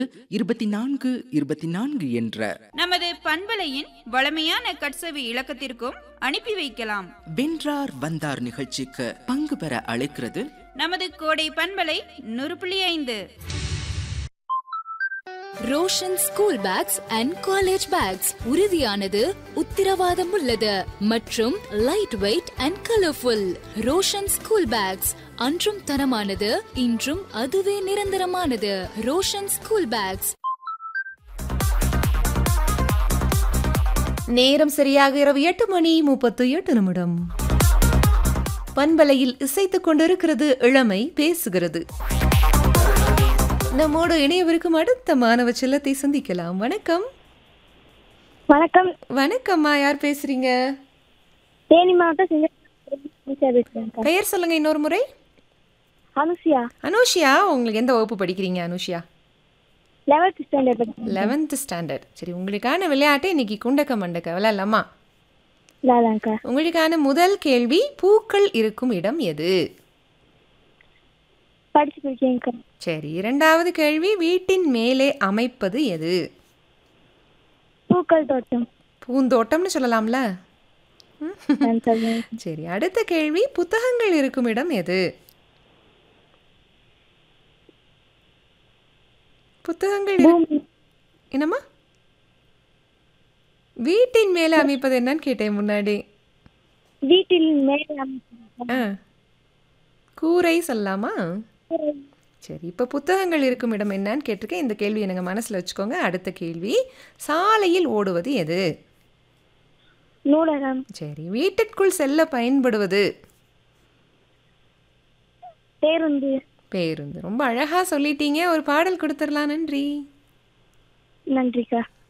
இருபத்தி நான்கு இருபத்தி நான்கு என்ற நமது பண்பலையின் வளமையான கட்சவி இலக்கத்திற்கும் அனுப்பி வைக்கலாம் வென்றார் வந்தார் நிகழ்ச்சிக்கு பங்கு பெற அழைக்கிறது நமது கோடை பண்பலை நூறு புள்ளி ஐந்து Roshan school bags and college bags உறுதியானது உத்தரவாதம் உள்ளது மற்றும் light weight and colourful Roshan school bags அன்றும் தரமானது இன்றும் அதுவே நிரந்தரமானது ரோஷன் ஸ்கூல் பேக்ஸ் நேரம் சரியாக இரவு எட்டு மணி முப்பத்து எட்டு நிமிடம் பண்பலையில் இசைத்துக் கொண்டிருக்கிறது இளமை பேசுகிறது நம்மோடு இணையவிருக்கும் அடுத்த மாணவ செல்லத்தை சந்திக்கலாம் வணக்கம் வணக்கம் வணக்கம்மா யார் பேசுறீங்க தேனி மாவட்டம் சிங்கப்பூர் பேசுறேன் பெயர் சொல்லுங்க இன்னொரு முறை அனுசியா அனுஷியா உங்களுக்கு எந்த வகுப்பு படிக்கிறீங்க அனுஷியா லெவல்த் ஸ்டாண்டர்ட் படிக்கிறேன் லெவன்த் ஸ்டாண்டர்ட் சரி உங்களுக்கான விளையாட்டு இன்னைக்கு குண்டக்க மண்டக்க விளையாடலாமா இதாதாங்க்கா உங்களுக்கான முதல் கேள்வி பூக்கள் இருக்கும் இடம் எது படிச்சு படிக்கிறேங்க்கா சரி இரண்டாவது கேள்வி வீட்டின் மேலே அமைப்பது எது பூக்கள் தோட்டம் பூந்தோட்டம்னு சொல்லலாம்ல நான் சொல்றேன் சரி அடுத்த கேள்வி புத்தகங்கள் இருக்கும் இடம் எது புத்தகங்கள் இரு- பூமி என்னம்மா வீட்டின் மேலே அமைப்பது என்னன்னு கேட்டேன் முன்னாடி வீட்டில் மேலே அமைச்சிருக்கேன். ஆ கூரை சொல்லலாமா சரி இப்போ புத்தகங்கள் இருக்கும் இடம் என்னன்னு கேட்டிருக்கேன் இந்த கேள்வி எனக்கு மனசில் வச்சுக்கோங்க அடுத்த கேள்வி சாலையில் ஓடுவது எது நூலகம் சரி வீட்டிற்குள் செல்ல பயன்படுவது பேருந்து பேருந்து ரொம்ப அழகாக சொல்லிட்டீங்க ஒரு பாடல் கொடுத்துடலாம் நன்றி நன்றிக்கா